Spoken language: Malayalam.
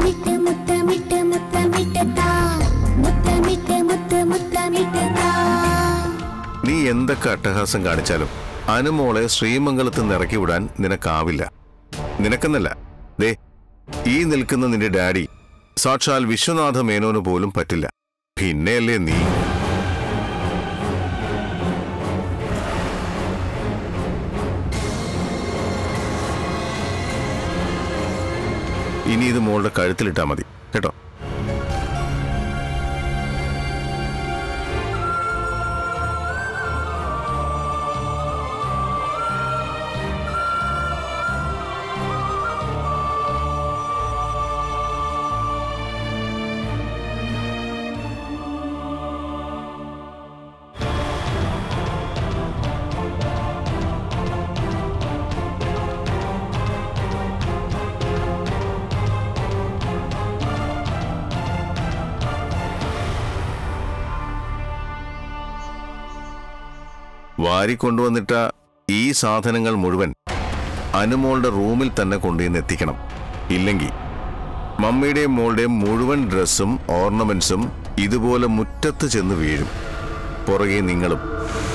മുത്തമിട്ട് മുത്തമിട്ട് മുത്തമിട്ട് താ മുത്തമിട്ട് മുത്ത് മുത്തമിട്ട് താ നീ എന്തൊക്കെ അട്ടഹാസം കാണിച്ചാലും അനുമോളെ ശ്രീമംഗലത്ത് നിന്ന് ഇറക്കി വിടാൻ നിനക്കാവില്ല നിനക്കെന്നല്ല ദേ ഈ നിൽക്കുന്ന നിന്റെ ഡാഡി സാക്ഷാൽ വിശ്വനാഥ മേനോന് പോലും പറ്റില്ല പിന്നെയല്ലേ നീ ഇനി ഇത് മോളുടെ കഴുത്തിലിട്ടാ മതി കേട്ടോ വാരിക്കൊണ്ടുവന്നിട്ട ഈ സാധനങ്ങൾ മുഴുവൻ അനുമോളുടെ റൂമിൽ തന്നെ കൊണ്ടുവന്ന് എത്തിക്കണം ഇല്ലെങ്കിൽ മമ്മിയുടെയും മോളുടെയും മുഴുവൻ ഡ്രസ്സും ഓർണമെന്റ്സും ഇതുപോലെ മുറ്റത്ത് ചെന്ന് വീഴും പുറകെ നിങ്ങളും